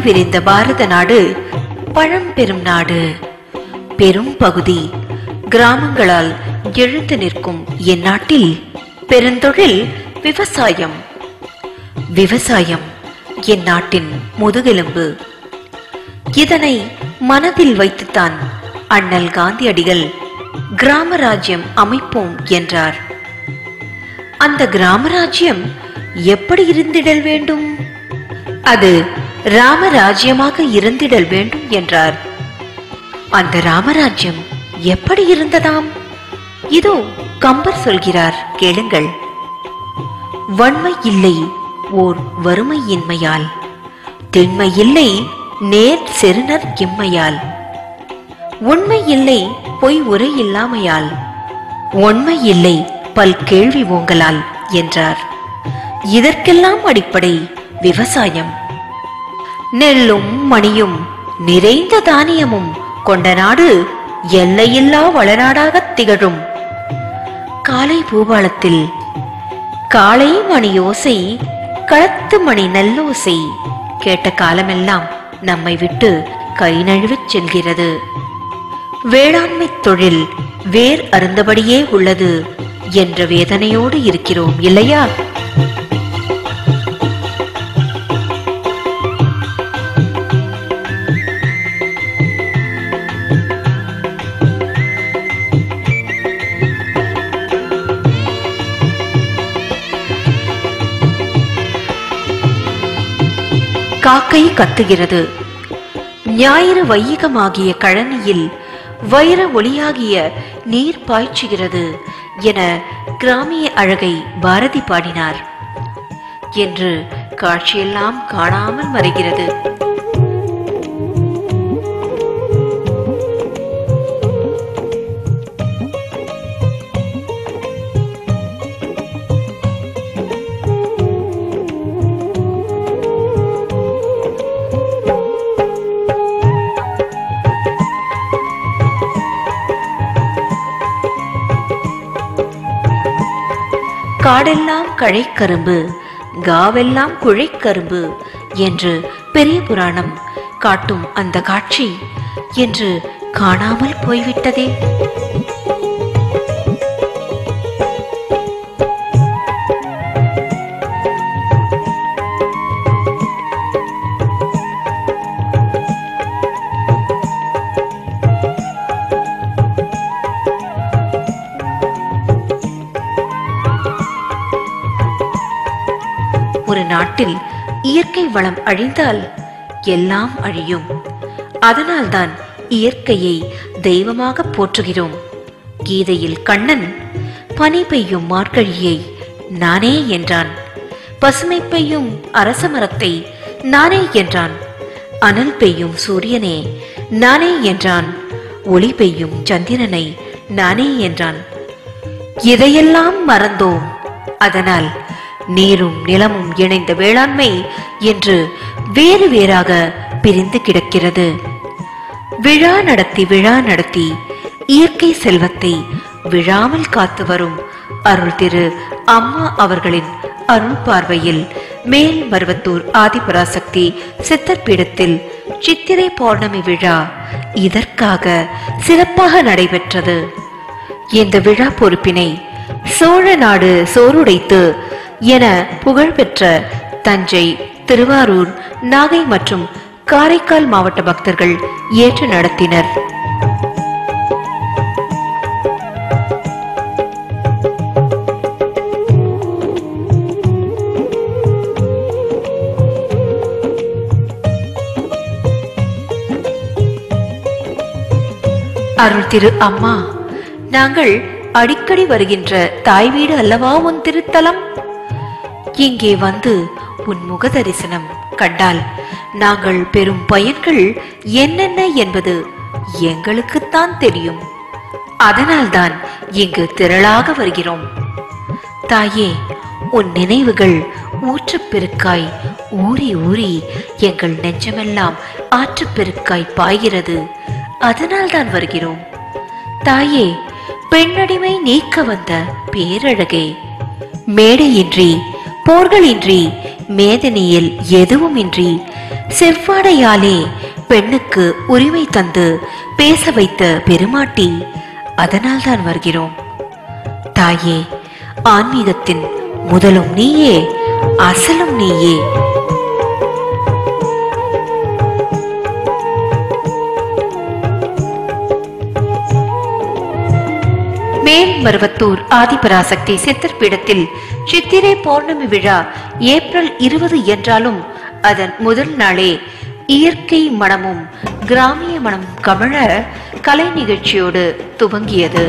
விரிந்த பாரத நாடு பழம்பெரும் நாடு பெரும் பகுதி கிராமங்களால் எழுந்து நிற்கும் என் நாட்டில் பெருந்தொழில் விவசாயம் விவசாயம் என் நாட்டின் முதுகெலும்பு இதனை மனதில் வைத்துத்தான் அண்ணல் காந்தியடிகள் கிராம ராஜ்யம் அமைப்போம் என்றார் அந்த கிராம ராஜ்யம் எப்படி இருந்திடல் வேண்டும் அது ராமராஜ்யமாக இருந்திடல் வேண்டும் என்றார் அந்த ராமராஜ்யம் எப்படி இருந்ததாம் இதோ கம்பர் சொல்கிறார் கேளுங்கள் வன்மை இல்லை ஓர் வறுமை இன்மையால் திண்மை இல்லை நேர் செருணர் இம்மையால் உண்மை இல்லை பொய் உரை இல்லாமையால் உண்மை இல்லை பல் கேள்வி ஓங்கலால் என்றார் இதற்கெல்லாம் அடிப்படை விவசாயம் நெல்லும் மணியும் நிறைந்த தானியமும் கொண்ட நாடு எல்லையில்லா வளநாடாகத் திகழும் காலை பூபாலத்தில் காலை மணி ஓசை களத்து மணி நல்லோசை கேட்ட காலமெல்லாம் நம்மை விட்டு கை நழுவிச் செல்கிறது வேளாண்மை தொழில் வேர் அருந்தபடியே உள்ளது என்ற வேதனையோடு இருக்கிறோம் இல்லையா காக்கை கத்துகிறது ஞாயிறு வையகமாகிய கழனியில் வைர ஒளியாகிய நீர் பாய்ச்சுகிறது என கிராமிய அழகை பாரதி பாடினார் என்று காட்சியெல்லாம் காணாமல் மறைகிறது காடெல்லாம் கழைக்கரும்பு காவெல்லாம் குழைக்கரும்பு என்று பெரிய புராணம் காட்டும் அந்த காட்சி என்று காணாமல் போய்விட்டதே ஒரு நாட்டில் இயற்கை வளம் அழிந்தால் எல்லாம் அழியும் அதனால்தான் இயற்கையை தெய்வமாக போற்றுகிறோம் கீதையில் கண்ணன் பனி பெய்யும் மார்கழியை நானே என்றான் பசுமை பெய்யும் அரச மரத்தை நானே என்றான் அனல் பெய்யும் சூரியனே நானே என்றான் ஒளி பெய்யும் சந்திரனை நானே என்றான் இதையெல்லாம் மறந்தோம் அதனால் நீரும் நிலமும் இணைந்த வேளாண்மை என்று வேறு வேறாக பிரிந்து கிடக்கிறது விழா நடத்தி விழா நடத்தி இயற்கை செல்வத்தை விழாமல் காத்து வரும் அருள் திரு அம்மா அவர்களின் அருள் பார்வையில் மேல் மருவத்தூர் ஆதிபராசக்தி சித்தர் பீடத்தில் சித்திரை பௌர்ணமி விழா இதற்காக சிறப்பாக நடைபெற்றது இந்த விழா பொறுப்பினை சோழ நாடு சோறுடைத்து என புகழ்பெற்ற தஞ்சை திருவாரூர் நாகை மற்றும் காரைக்கால் மாவட்ட பக்தர்கள் ஏற்று நடத்தினர் அருள் திரு அம்மா நாங்கள் அடிக்கடி வருகின்ற தாய் வீடு அல்லவா உன் திருத்தலம் இங்கே வந்து உன் முக தரிசனம் கண்டால் நாங்கள் பெறும் பயன்கள் என்னென்ன என்பது எங்களுக்குத்தான் தெரியும் அதனால்தான் இங்கு திரளாக வருகிறோம் தாயே உன் நினைவுகள் ஊற்றுப் பெருக்காய் ஊறி ஊறி எங்கள் நெஞ்சமெல்லாம் ஆற்றுப் பெருக்காய் பாய்கிறது அதனால்தான் வருகிறோம் தாயே பெண்ணடிமை நீக்க வந்த பேரழகே மேடையின்றி போர்களின்றி மேதனியில் எதுவுமின்றி செவ்வாடையாலே பெண்ணுக்கு உரிமை தந்து பேச வைத்த பெருமாட்டி அதனால் தான் வருகிறோம் தாயே ஆன்மீகத்தின் முதலும் நீயே அசலும் நீயே மேல்மருவத்தூர் ஆதிபராசக்தி சித்தர் பீடத்தில் சித்திரை பௌர்ணமி விழா ஏப்ரல் இருபது என்றாலும் அதன் முதல் நாளே இயற்கை மனமும் கிராமிய மனமும் கமழ கலை நிகழ்ச்சியோடு துவங்கியது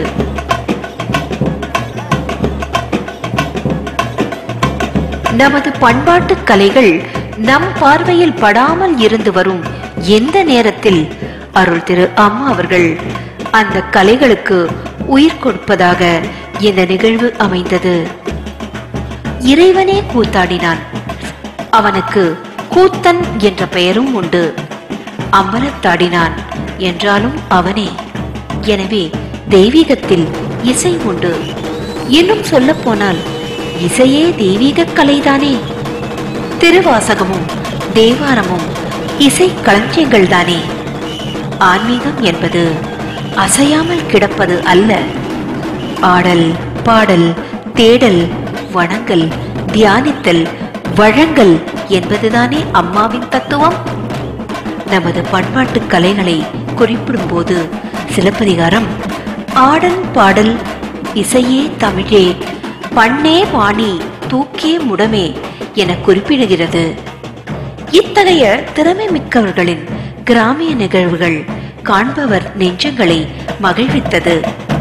நமது பண்பாட்டு கலைகள் நம் பார்வையில் படாமல் இருந்து வரும் எந்த நேரத்தில் அருள் திரு அம்மா அவர்கள் அந்த கலைகளுக்கு உயிர் கொடுப்பதாக இந்த நிகழ்வு அமைந்தது இறைவனே கூத்தாடினான் அவனுக்கு கூத்தன் என்ற பெயரும் உண்டு அம்பலத்தாடினான் என்றாலும் அவனே எனவே தெய்வீகத்தில் இசை உண்டு இன்னும் சொல்ல போனால் இசையே தெய்வீக கலைதானே திருவாசகமும் தேவாரமும் இசை களஞ்சியங்கள் தானே ஆன்மீகம் என்பது அசையாமல் கிடப்பது அல்ல ஆடல் பாடல் தேடல் வணங்கல் தியானித்தல் வழங்கல் என்பதுதானே அம்மாவின் தத்துவம் நமது பண்பாட்டு கலைகளை குறிப்பிடும்போது சிலப்பதிகாரம் ஆடல் பாடல் இசையே தமிழே பண்ணே வாணி தூக்கே முடமே என குறிப்பிடுகிறது இத்தகைய திறமை மிக்கவர்களின் கிராமிய நிகழ்வுகள் காண்பவர் நெஞ்சங்களை மகிழ்வித்தது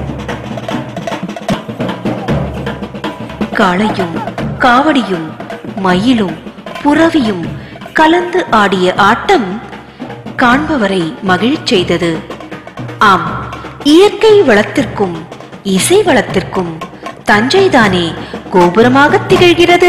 காளையும் காவடியும் மயிலும் புறவியும் கலந்து ஆடிய ஆட்டம் காண்பவரை மகிழச் செய்தது ஆம் இயற்கை வளத்திற்கும் இசை வளத்திற்கும் தஞ்சைதானே கோபுரமாக திகழ்கிறது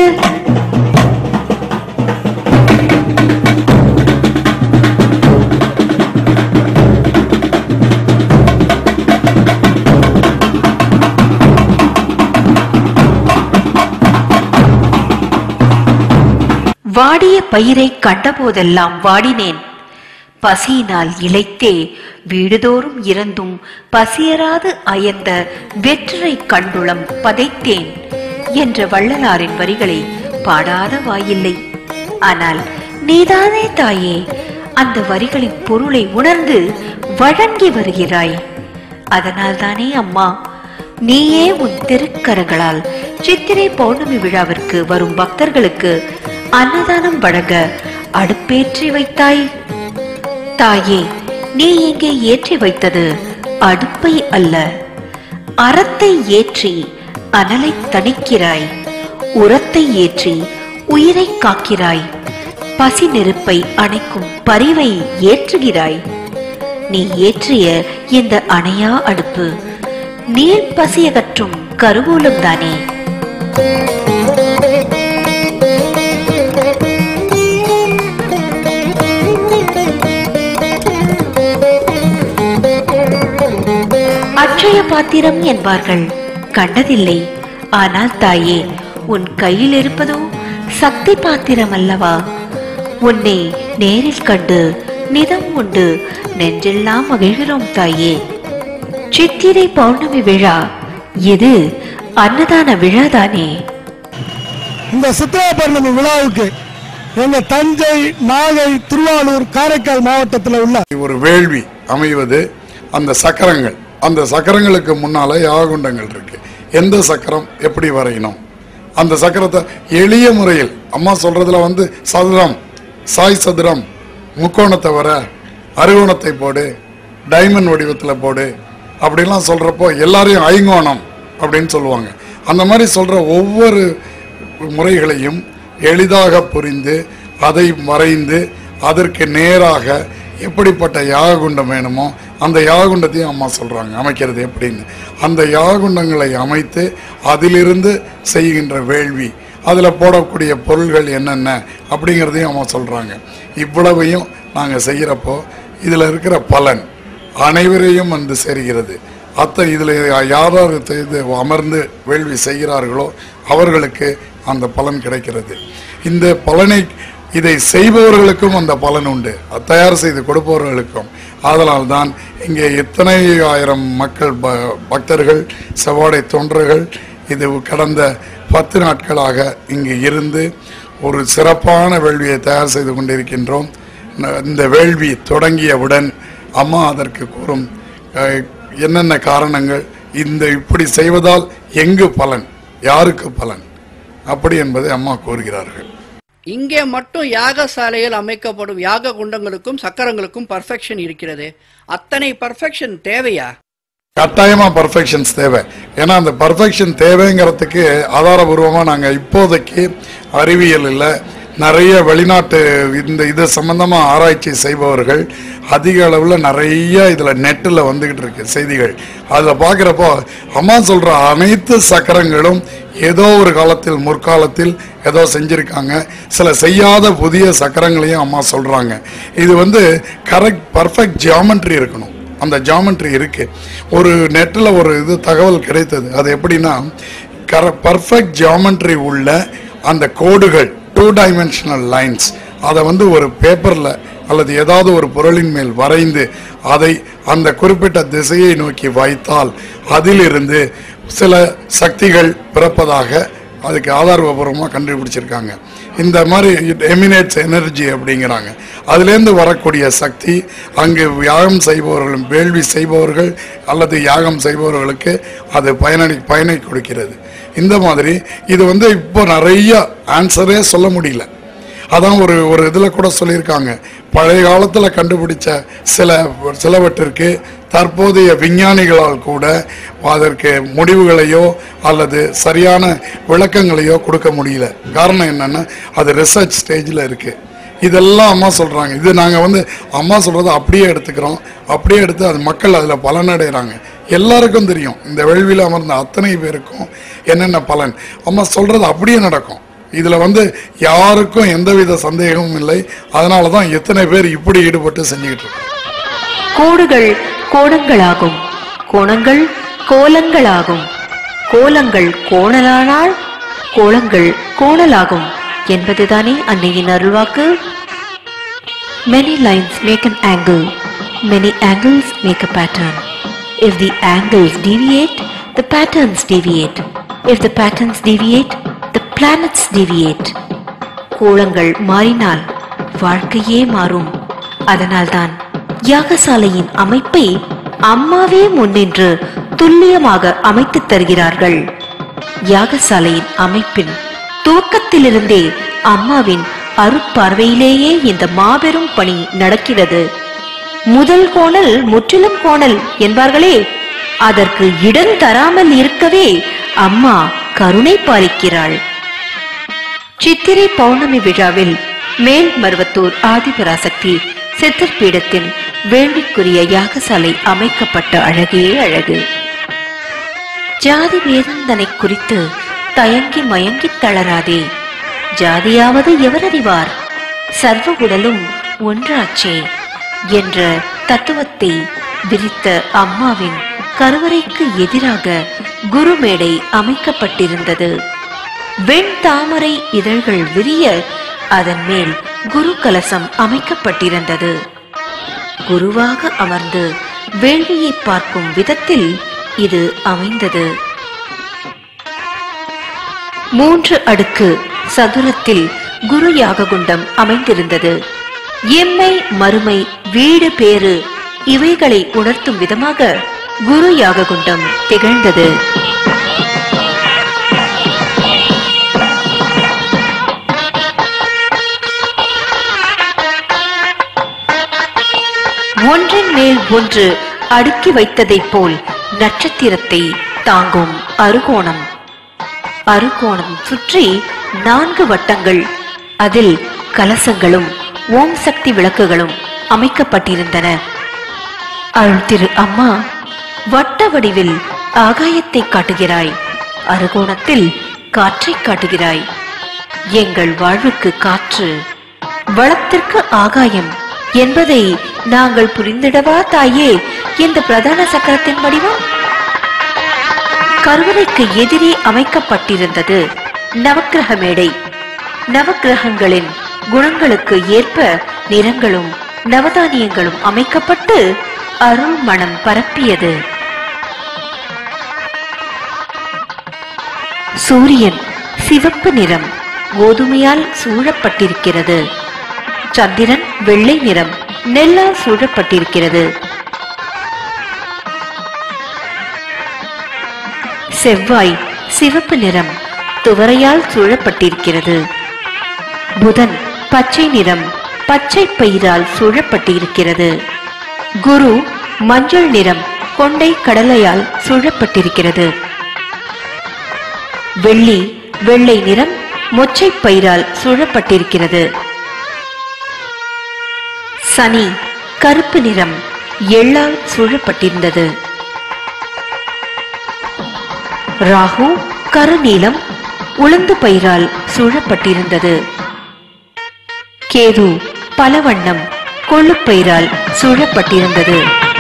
வாடிய பயிரை கண்டபோதெல்லாம் வாடினேன் பசியினால் இளைத்தே வீடுதோறும் இறந்தும் பசியராது அயர்ந்த வெற்றரை கண்டுளம் பதைத்தேன் என்ற வள்ளலாரின் வரிகளை பாடாத வாயில்லை ஆனால் நீதானே தாயே அந்த வரிகளின் பொருளை உணர்ந்து வழங்கி வருகிறாய் அதனால்தானே அம்மா நீயே உன் திருக்கரங்களால் சித்திரை பௌர்ணமி விழாவிற்கு வரும் பக்தர்களுக்கு அன்னதானம் வழங்க அடுப்பேற்றி வைத்தாய் தாயே நீ இங்கே ஏற்றி வைத்தது அடுப்பை அல்ல அறத்தை ஏற்றி அனலை தணிக்கிறாய் உரத்தை ஏற்றி உயிரை காக்கிறாய் பசி நெருப்பை அணைக்கும் பரிவை ஏற்றுகிறாய் நீ ஏற்றிய இந்த அணையா அடுப்பு நீர் பசியகற்றும் கருவூலம் தானே அட்சய பாத்திரம் என்பார்கள் கண்டதில்லை ஆனால் தாயே உன் கையில் இருப்பதோ சக்தி பாத்திரம் அல்லவா உன்னை நேரில் கண்டு நிதம் உண்டு நெஞ்செல்லாம் மகிழ்கிறோம் தாயே சித்திரை பௌர்ணமி விழா இது அன்னதான விழாதானே இந்த சித்ரா பௌர்ணமி விழாவுக்கு எங்க தஞ்சை நாகை திருவாரூர் காரைக்கால் மாவட்டத்தில் உள்ள ஒரு வேள்வி அமைவது அந்த சக்கரங்கள் அந்த சக்கரங்களுக்கு முன்னால யாகுண்டங்கள் இருக்கு எந்த சக்கரம் எப்படி வரையணும் அந்த சக்கரத்தை எளிய முறையில் அம்மா சொல்றதுல வந்து சதுரம் சாய் சதுரம் முக்கோணத்தை வர அறுகோணத்தை போடு டைமண்ட் வடிவத்தில் போடு அப்படிலாம் சொல்றப்போ எல்லாரையும் ஐங்கோணம் அப்படின்னு சொல்லுவாங்க அந்த மாதிரி சொல்ற ஒவ்வொரு முறைகளையும் எளிதாக புரிந்து அதை வரைந்து அதற்கு நேராக எப்படிப்பட்ட யாககுண்டம் வேணுமோ அந்த யாககுண்டத்தையும் அம்மா சொல்றாங்க அமைக்கிறது எப்படின்னு அந்த யாககுண்டங்களை அமைத்து அதிலிருந்து செய்கின்ற வேள்வி அதில் போடக்கூடிய பொருள்கள் என்னென்ன அப்படிங்கிறதையும் அம்மா சொல்றாங்க இவ்வளவையும் நாங்கள் செய்கிறப்போ இதில் இருக்கிற பலன் அனைவரையும் வந்து சேர்கிறது அத்தை இதில் யார் யார் செய்து அமர்ந்து வேள்வி செய்கிறார்களோ அவர்களுக்கு அந்த பலன் கிடைக்கிறது இந்த பலனை இதை செய்பவர்களுக்கும் அந்த பலன் உண்டு அது தயார் செய்து கொடுப்பவர்களுக்கும் ஆதலால் தான் இங்கே எத்தனை ஆயிரம் மக்கள் ப- பக்தர்கள் செவ்வாடை தொண்டர்கள் இது கடந்த பத்து நாட்களாக இங்கு இருந்து ஒரு சிறப்பான வேள்வியை தயார் செய்து கொண்டிருக்கின்றோம் ந- இந்த வேள்வி தொடங்கியவுடன் அம்மா அதற்கு கூறும் அஹ், என்னென்ன காரணங்கள் இந்த இப்படி செய்வதால் எங்கு பலன் யாருக்கு பலன் அப்படி என்பதை அம்மா கூறுகிறார்கள் இங்கே மட்டும் யாகசாலையில் அமைக்கப்படும் யாக குண்டங்களுக்கும் சக்கரங்களுக்கும் பர்ஃபெக்ஷன் இருக்கிறது அத்தனை பர்ஃபெக்ஷன் தேவையா கட்டாயமா பர்ஃபெக்ஷன்ஸ் தேவை ஏன்னா அந்த பர்ஃபெக்ஷன் தேவைங்கிறதுக்கு ஆதாரபூர்வமா நாங்க இப்போதைக்கு அறிவியலில் நிறைய வெளிநாட்டு இந்த இது சம்பந்தமா ஆராய்ச்சி செய்பவர்கள் அதிக அளவில் நிறைய இதுல நெட்டில் வந்துகிட்டு இருக்கு செய்திகள் அதில் பார்க்குறப்போ அம்மா சொல்ற அனைத்து சக்கரங்களும் ஏதோ ஒரு காலத்தில் முற்காலத்தில் ஏதோ செஞ்சிருக்காங்க சில செய்யாத புதிய சக்கரங்களையும் அம்மா சொல்றாங்க இது வந்து கரெக்ட் பர்ஃபெக்ட் ஜியாமெட்ரி இருக்கணும் அந்த ஜாமெட்ரி இருக்கு ஒரு நெட்டில் ஒரு இது தகவல் கிடைத்தது அது எப்படின்னா கர பர்ஃபெக்ட் ஜாமெட்ரி உள்ள அந்த கோடுகள் டூ டைமென்ஷனல் லைன்ஸ் அதை வந்து ஒரு பேப்பரில் அல்லது ஏதாவது ஒரு பொருளின் மேல் வரைந்து அதை அந்த குறிப்பிட்ட திசையை நோக்கி வைத்தால் அதிலிருந்து சில சக்திகள் பிறப்பதாக அதுக்கு ஆதாரபூர்வமாக கண்டுபிடிச்சிருக்காங்க இந்த மாதிரி எமினேட்ஸ் எனர்ஜி அப்படிங்கிறாங்க அதுலேருந்து வரக்கூடிய சக்தி அங்கு யாகம் செய்பவர்களும் வேள்வி செய்பவர்கள் அல்லது யாகம் செய்பவர்களுக்கு அது பயனளி பயனை கொடுக்கிறது இந்த மாதிரி இது வந்து இப்போ நிறைய ஆன்சரே சொல்ல முடியல அதான் ஒரு ஒரு இதில் கூட சொல்லியிருக்காங்க பழைய காலத்தில் கண்டுபிடிச்ச சில சிலவற்றிற்கு தற்போதைய விஞ்ஞானிகளால் கூட அதற்கு முடிவுகளையோ அல்லது சரியான விளக்கங்களையோ கொடுக்க முடியல காரணம் என்னன்னா அது ரிசர்ச் ஸ்டேஜில் இருக்கு இதெல்லாம் அம்மா சொல்றாங்க இது நாங்கள் வந்து அம்மா சொல்றதை அப்படியே எடுத்துக்கிறோம் அப்படியே எடுத்து அது மக்கள் அதில் பலனடைகிறாங்க எல்லாருக்கும் தெரியும் இந்த வேள்வியில் அமர்ந்த அத்தனை பேருக்கும் என்னென்ன பலன் அம்மா சொல்றது அப்படியே நடக்கும் இதுல வந்து யாருக்கும் எந்தவித சந்தேகமும் இல்லை அதனால தான் எத்தனை பேர் இப்படி ஈடுபட்டு செஞ்சுக்கிட்டு இருக்கோம் கோடுகள் கோணங்களாகும் கோணங்கள் கோலங்களாகும் கோலங்கள் கோணலானால் கோலங்கள் கோணலாகும் என்பதுதானே அன்னையின் அருள்வாக்கு Many lines make an angle. Many angles make a pattern. If the angles deviate, the patterns deviate. If the patterns deviate, the planets deviate. கோலங்கள் மாறினால் வாழ்க்கையே மாறும் அதனால்தான் யாகசாலையின் அமைப்பை அம்மாவே முன்னின்று துல்லியமாக அமைத்துத் தருகிறார்கள் யாகசாலையின் அமைப்பின் துவக்கத்திலிருந்தே அம்மாவின் அருட்பார்வையிலேயே இந்த மாபெரும் பணி நடக்கிறது முதல் கோணல் முற்றிலும் கோணல் என்பார்களே அதற்கு இடம் தராமல் இருக்கவே அம்மா கருணை பாலிக்கிறாள் சித்திரை பௌர்ணமி விழாவில் மேல் மருவத்தூர் ஆதிபராசக்தி சித்தர் பீடத்தின் வேள்விக்குரிய யாகசாலை அமைக்கப்பட்ட அழகே அழகு ஜாதி வேதந்தனை குறித்து தயங்கி மயங்கித் தளராதே ஜாதியாவது எவரறிவார் சர்வ உடலும் ஒன்றாச்சே என்ற தத்துவத்தை விரித்த அம்மாவின் கருவறைக்கு எதிராக குருமேடை அமைக்கப்பட்டிருந்தது வெண் தாமரை இதழ்கள் விரிய அதன் மேல் குரு கலசம் அமைக்கப்பட்டிருந்தது குருவாக அமர்ந்து வேள்வியை பார்க்கும் விதத்தில் இது அமைந்தது மூன்று அடுக்கு சதுரத்தில் குரு யாககுண்டம் அமைந்திருந்தது எம்மை மறுமை வீடு பேறு இவைகளை உணர்த்தும் விதமாக குரு யாககுண்டம் திகழ்ந்தது ஒன்றின் மேல் ஒன்று அடுக்கி வைத்ததைப் போல் நட்சத்திரத்தை தாங்கும் அருகோணம் அருகோணம் சுற்றி நான்கு வட்டங்கள் அதில் கலசங்களும் ஓம் சக்தி விளக்குகளும் அமைக்கப்பட்டிருந்தன அருள் திரு அம்மா வட்ட வடிவில் ஆகாயத்தை காட்டுகிறாய் அருகோணத்தில் காற்றை காட்டுகிறாய் எங்கள் வாழ்வுக்கு காற்று வளத்திற்கு ஆகாயம் என்பதை நாங்கள் புரிந்திடவா தாயே இந்த பிரதான சக்கரத்தின் வடிவம் கருவறைக்கு எதிரே அமைக்கப்பட்டிருந்தது நவக்கிரக மேடை நவக்கிரகங்களின் குணங்களுக்கு ஏற்ப நிறங்களும் நவதானியங்களும் அமைக்கப்பட்டு அருள் மனம் பரப்பியது சூரியன் சிவப்பு நிறம் கோதுமையால் சூழப்பட்டிருக்கிறது சந்திரன் வெள்ளை நிறம் நெல்லால் சூழப்பட்டிருக்கிறது செவ்வாய் சிவப்பு நிறம் துவரையால் சூழப்பட்டிருக்கிறது புதன் பச்சை நிறம் பச்சை பயிரால் சூழப்பட்டிருக்கிறது குரு மஞ்சள் நிறம் கொண்டை கடலையால் சூழப்பட்டிருக்கிறது வெள்ளி வெள்ளை நிறம் மொச்சை பயிரால் சூழப்பட்டிருக்கிறது சனி கருப்பு நிறம் எள்ளால் சூழப்பட்டிருந்தது ராகு கருநீலம் உளுந்து பயிரால் சூழப்பட்டிருந்தது கேது பலவண்ணம் கொள்ளுப்பயிரால் சூழப்பட்டிருந்தது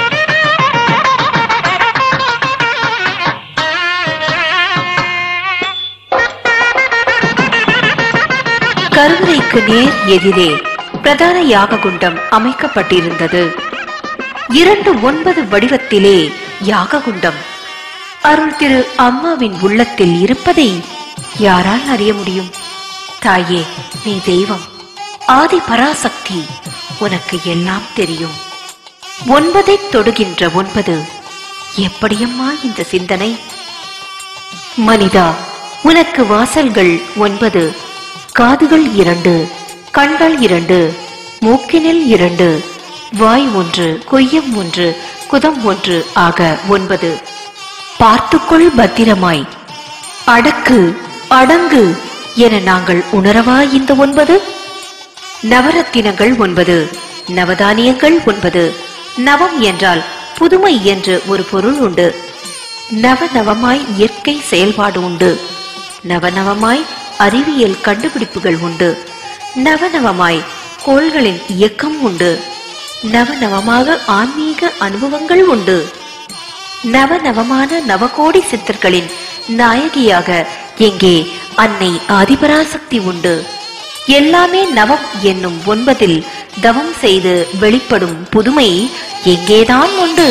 கருவறைக்கு நேர் எதிரே பிரதான யாக குண்டம் அமைக்கப்பட்டிருந்தது இரண்டு ஒன்பது வடிவத்திலே யாக குண்டம் அருள் திரு அம்மாவின் உள்ளத்தில் இருப்பதை யாரால் அறிய முடியும் தாயே நீ தெய்வம் ஆதி பராசக்தி உனக்கு எல்லாம் தெரியும் ஒன்பதை தொடுகின்ற ஒன்பது எப்படியம்மா இந்த சிந்தனை மனிதா உனக்கு வாசல்கள் ஒன்பது காதுகள் இரண்டு கண்கள் இரண்டு மூக்கினில் இரண்டு வாய் ஒன்று கொய்யம் ஒன்று குதம் ஒன்று ஆக ஒன்பது பார்த்துக்கொள் பத்திரமாய் அடக்கு அடங்கு என நாங்கள் உணரவா இந்த ஒன்பது நவரத்தினங்கள் ஒன்பது நவதானியங்கள் ஒன்பது நவம் என்றால் புதுமை என்று ஒரு பொருள் உண்டு நவநவமாய் இயற்கை செயல்பாடு உண்டு நவநவமாய் அறிவியல் கண்டுபிடிப்புகள் உண்டு நவநவமாய் கோள்களின் இயக்கம் உண்டு நவநவமாக ஆன்மீக அனுபவங்கள் உண்டு நவநவமான நவகோடி சித்தர்களின் நாயகியாக எங்கே அன்னை ஆதிபராசக்தி உண்டு எல்லாமே நவம் என்னும் ஒன்பதில் தவம் செய்து வெளிப்படும் புதுமை எங்கேதான் உண்டு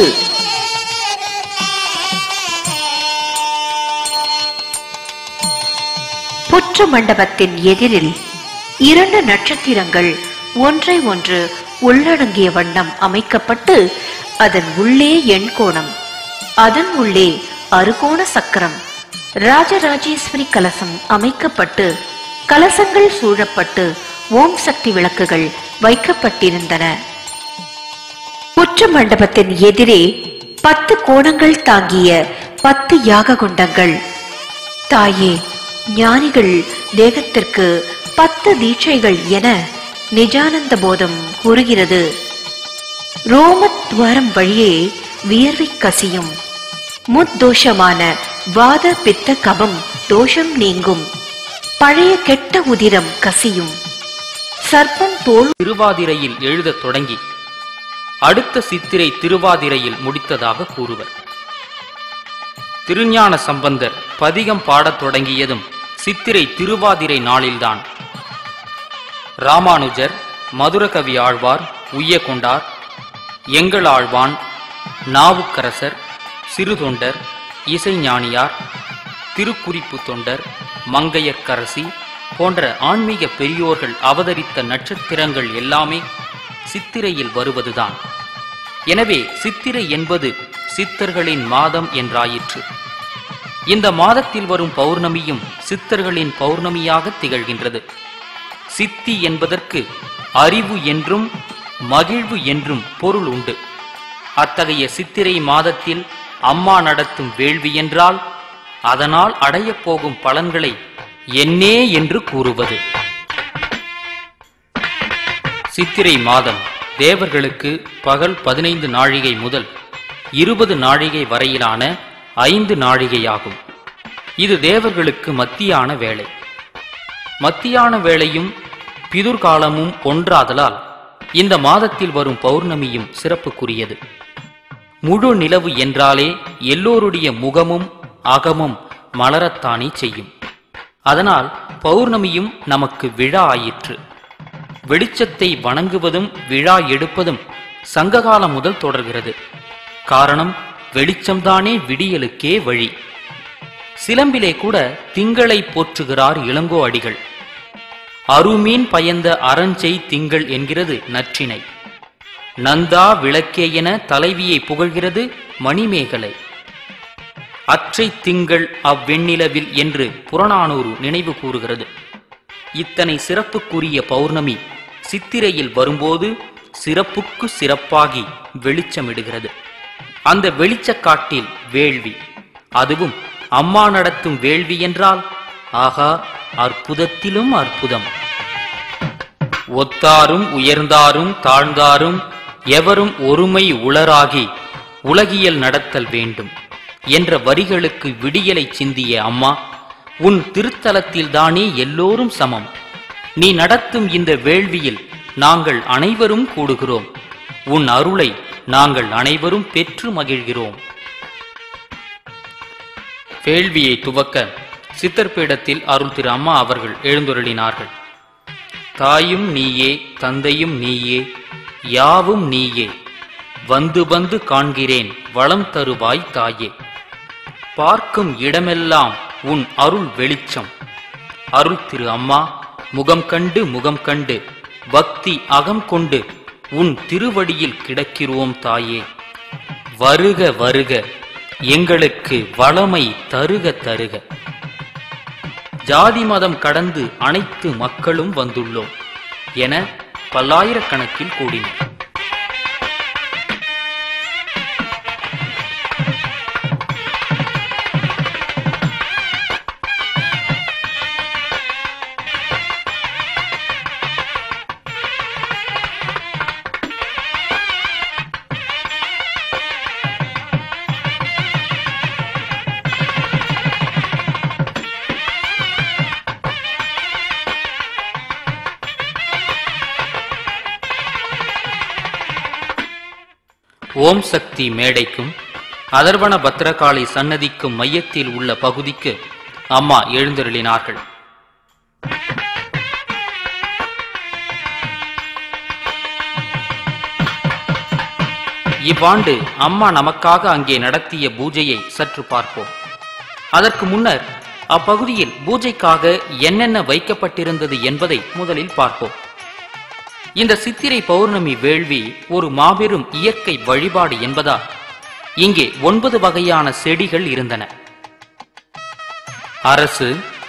புற்று மண்டபத்தின் எதிரில் இரண்டு நட்சத்திரங்கள் ஒன்றை ஒன்று உள்ளடங்கிய வண்ணம் அமைக்கப்பட்டு அதன் உள்ளே எண்கோணம் அதன் உள்ளே அறுகோண சக்கரம் ராஜராஜேஸ்வரி கலசம் அமைக்கப்பட்டு கலசங்கள் சூழப்பட்டு ஓம் சக்தி விளக்குகள் வைக்கப்பட்டிருந்தன புற்று மண்டபத்தின் எதிரே பத்து கோணங்கள் தாங்கிய பத்து யாக குண்டங்கள் தாயே ஞானிகள் தேகத்திற்கு பத்து தீட்சைகள் என நிஜானந்த போதம் கூறுகிறது ரோமத்வாரம் வழியே வியர்வை கசியும் முத்தோஷமான வாத பித்த கபம் தோஷம் நீங்கும் பழைய கெட்ட உதிரம் கசியும் சர்ப்பம் தோல் திருவாதிரையில் எழுதத் தொடங்கி அடுத்த சித்திரை திருவாதிரையில் முடித்ததாக கூறுவர் திருஞான சம்பந்தர் பதிகம் பாடத் தொடங்கியதும் சித்திரை திருவாதிரை நாளில்தான் ராமானுஜர் மதுரகவி ஆழ்வார் உய்ய கொண்டார் எங்கள் ஆழ்வான் நாவுக்கரசர் சிறுதொண்டர் இசைஞானியார் திருக்குறிப்பு தொண்டர் மங்கையர்க்கரசி போன்ற ஆன்மீக பெரியோர்கள் அவதரித்த நட்சத்திரங்கள் எல்லாமே சித்திரையில் வருவதுதான் எனவே சித்திரை என்பது சித்தர்களின் மாதம் என்றாயிற்று இந்த மாதத்தில் வரும் பௌர்ணமியும் சித்தர்களின் பௌர்ணமியாக திகழ்கின்றது சித்தி என்பதற்கு அறிவு என்றும் மகிழ்வு என்றும் பொருள் உண்டு அத்தகைய சித்திரை மாதத்தில் அம்மா நடத்தும் வேள்வி என்றால் அதனால் அடையப் போகும் பலன்களை என்னே என்று கூறுவது சித்திரை மாதம் தேவர்களுக்கு பகல் பதினைந்து நாழிகை முதல் இருபது நாழிகை வரையிலான ஐந்து நாழிகையாகும் இது தேவர்களுக்கு மத்தியான வேளை மத்தியான வேளையும் பிதுர்காலமும் ஒன்றாதலால் இந்த மாதத்தில் வரும் பௌர்ணமியும் சிறப்புக்குரியது முழு நிலவு என்றாலே எல்லோருடைய முகமும் அகமும் மலரத்தானே செய்யும் அதனால் பௌர்ணமியும் நமக்கு விழா ஆயிற்று வெளிச்சத்தை வணங்குவதும் விழா எடுப்பதும் சங்ககாலம் முதல் தொடர்கிறது காரணம் வெளிச்சம்தானே விடியலுக்கே வழி சிலம்பிலே கூட திங்களை போற்றுகிறார் இளங்கோ அடிகள் அருமீன் பயந்த அரஞ்செய் திங்கள் என்கிறது நற்றினை நந்தா விளக்கே என தலைவியை புகழ்கிறது மணிமேகலை அற்றை திங்கள் அவ்வெண்ணிலவில் என்று புறநானூறு நினைவு கூறுகிறது இத்தனை சிறப்புக்குரிய பௌர்ணமி சித்திரையில் வரும்போது சிறப்புக்கு சிறப்பாகி வெளிச்சமிடுகிறது அந்த வெளிச்சக்காட்டில் வேள்வி அதுவும் அம்மா நடத்தும் வேள்வி என்றால் ஆகா அற்புதத்திலும் அற்புதம் ஒத்தாரும் உயர்ந்தாரும் தாழ்ந்தாரும் எவரும் ஒருமை உளராகி உலகியல் நடத்தல் வேண்டும் என்ற வரிகளுக்கு விடியலை சிந்திய அம்மா உன் திருத்தலத்தில்தானே எல்லோரும் சமம் நீ நடத்தும் இந்த வேள்வியில் நாங்கள் அனைவரும் கூடுகிறோம் உன் அருளை நாங்கள் அனைவரும் பெற்று மகிழ்கிறோம் வேள்வியை துவக்க சித்தர்பீடத்தில் அருள் திரு அம்மா அவர்கள் எழுந்தொருளினார்கள் தாயும் நீயே தந்தையும் நீயே யாவும் நீயே வந்து வந்து காண்கிறேன் வளம் தருவாய் தாயே பார்க்கும் இடமெல்லாம் உன் அருள் வெளிச்சம் அருள் திரு அம்மா முகம் கண்டு முகம் கண்டு பக்தி அகம் கொண்டு உன் திருவடியில் கிடக்கிறோம் தாயே வருக வருக எங்களுக்கு வளமை தருக தருக ஜாதி மதம் கடந்து அனைத்து மக்களும் வந்துள்ளோம் என பல்லாயிரக்கணக்கில் கூடினர் ஓம் சக்தி மேடைக்கும் அதர்வன பத்ரகாளி சன்னதிக்கும் மையத்தில் உள்ள பகுதிக்கு அம்மா எழுந்தருளினார்கள் இவ்வாண்டு அம்மா நமக்காக அங்கே நடத்திய பூஜையை சற்று பார்ப்போம் அதற்கு முன்னர் அப்பகுதியில் பூஜைக்காக என்னென்ன வைக்கப்பட்டிருந்தது என்பதை முதலில் பார்ப்போம் இந்த சித்திரை பௌர்ணமி வேள்வி ஒரு மாபெரும் இயற்கை வழிபாடு என்பதால் இங்கே ஒன்பது வகையான செடிகள் இருந்தன அரசு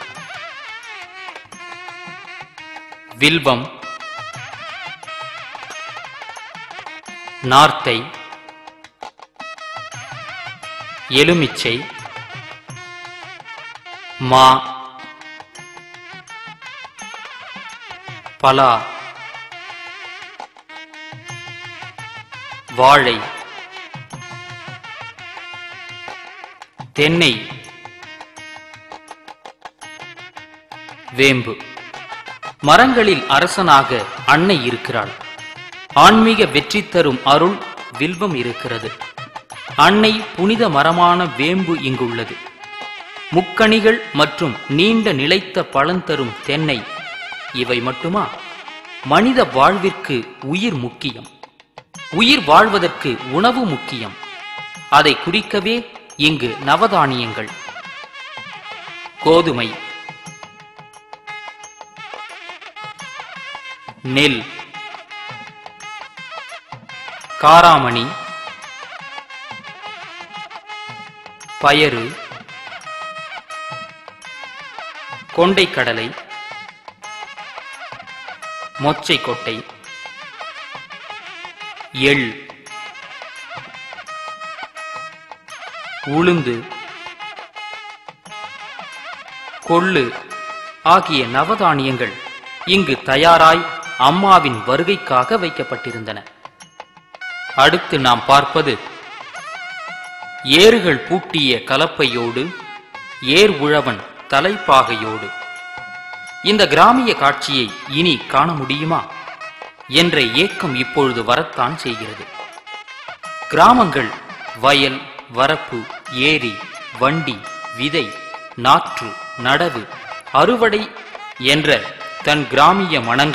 வில்வம் நார்த்தை எலுமிச்சை மா பலா வாழை தென்னை வேம்பு மரங்களில் அரசனாக அன்னை இருக்கிறாள் ஆன்மீக வெற்றி தரும் அருள் வில்வம் இருக்கிறது அன்னை புனித மரமான வேம்பு இங்குள்ளது முக்கணிகள் மற்றும் நீண்ட நிலைத்த பழந்தரும் தென்னை இவை மட்டுமா மனித வாழ்விற்கு உயிர் முக்கியம் உயிர் வாழ்வதற்கு உணவு முக்கியம் அதை குறிக்கவே இங்கு நவதானியங்கள் கோதுமை நெல் காராமணி பயறு கொண்டைக்கடலை மொச்சை கொட்டை எள் உளுந்து கொள்ளு ஆகிய நவதானியங்கள் இங்கு தயாராய் அம்மாவின் வருகைக்காக வைக்கப்பட்டிருந்தன அடுத்து நாம் பார்ப்பது ஏறுகள் பூட்டிய கலப்பையோடு ஏர் உழவன் தலைப்பாகையோடு இந்த கிராமிய காட்சியை இனி காண முடியுமா என்ற ஏக்கம் இப்பொழுது வரத்தான் செய்கிறது கிராமங்கள் வயல் வரப்பு ஏரி வண்டி விதை நாற்று நடவு அறுவடை என்ற தன் கிராமிய மனங்களை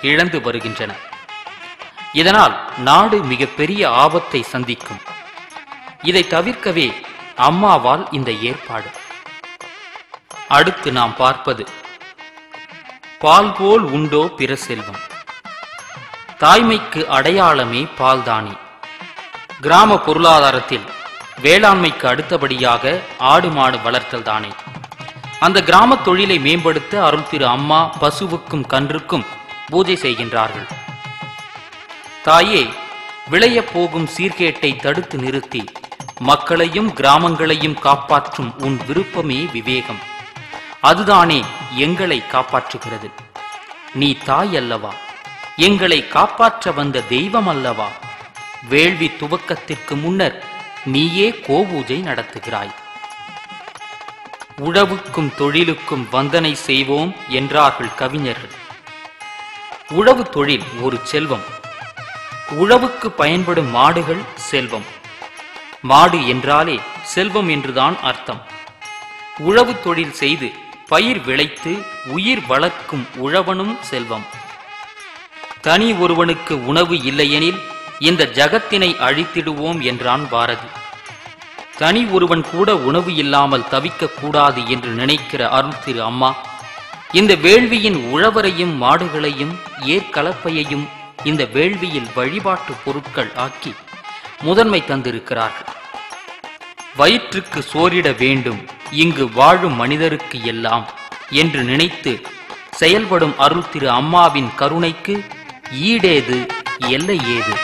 இழந்து வருகின்றன இதனால் நாடு மிகப்பெரிய ஆபத்தை சந்திக்கும் இதை தவிர்க்கவே அம்மாவால் இந்த ஏற்பாடு அடுத்து நாம் பார்ப்பது பால் போல் உண்டோ பிற செல்வம் தாய்மைக்கு அடையாளமே பால்தானே கிராம பொருளாதாரத்தில் வேளாண்மைக்கு அடுத்தபடியாக ஆடு மாடு வளர்த்தல் தானே அந்த கிராம தொழிலை மேம்படுத்த அருள் திரு அம்மா பசுவுக்கும் கன்றுக்கும் பூஜை செய்கின்றார்கள் தாயே விளையப் போகும் சீர்கேட்டை தடுத்து நிறுத்தி மக்களையும் கிராமங்களையும் காப்பாற்றும் உன் விருப்பமே விவேகம் அதுதானே எங்களை காப்பாற்றுகிறது நீ தாய் அல்லவா எங்களை காப்பாற்ற வந்த தெய்வம் அல்லவா வேள்வி துவக்கத்திற்கு முன்னர் நீயே கோபூஜை நடத்துகிறாய் உழவுக்கும் தொழிலுக்கும் வந்தனை செய்வோம் என்றார்கள் கவிஞர்கள் உழவு தொழில் ஒரு செல்வம் உழவுக்கு பயன்படும் மாடுகள் செல்வம் மாடு என்றாலே செல்வம் என்றுதான் அர்த்தம் உழவு தொழில் செய்து பயிர் விளைத்து உயிர் வளர்க்கும் உழவனும் செல்வம் தனி ஒருவனுக்கு உணவு இல்லையெனில் இந்த ஜகத்தினை அழித்திடுவோம் என்றான் பாரதி தனி ஒருவன் கூட உணவு இல்லாமல் தவிக்க கூடாது என்று நினைக்கிற அருள் திரு அம்மா இந்த வேள்வியின் உழவரையும் மாடுகளையும் ஏற்கலப்பையையும் இந்த வேள்வியில் வழிபாட்டு பொருட்கள் ஆக்கி முதன்மை தந்திருக்கிறார்கள் வயிற்றுக்கு சோரிட வேண்டும் இங்கு வாழும் மனிதருக்கு எல்லாம் என்று நினைத்து செயல்படும் அருள் திரு அம்மாவின் கருணைக்கு ஈடேது எல்லை ஏது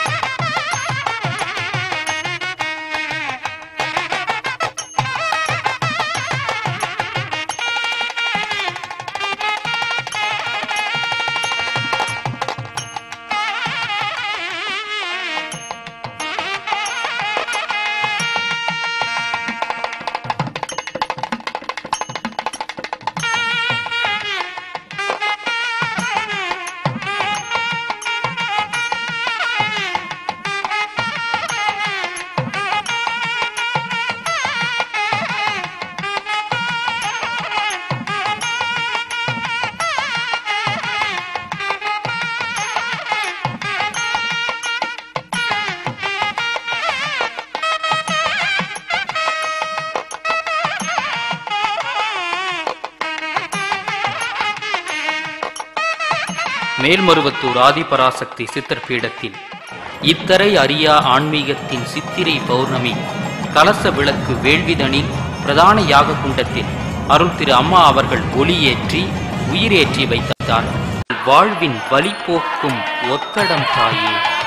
மேல்மருவத்தூர் ஆதிபராசக்தி சித்தர் பீடத்தில் இத்தரை அறியா ஆன்மீகத்தின் சித்திரை பௌர்ணமி கலச விளக்கு வேள்விதனில் பிரதான யாக குண்டத்தில் அருள் திரு அம்மா அவர்கள் ஒளியேற்றி உயிரேற்றி வைத்தார் வாழ்வின் வழி போக்கும் ஒத்தடம் தாயே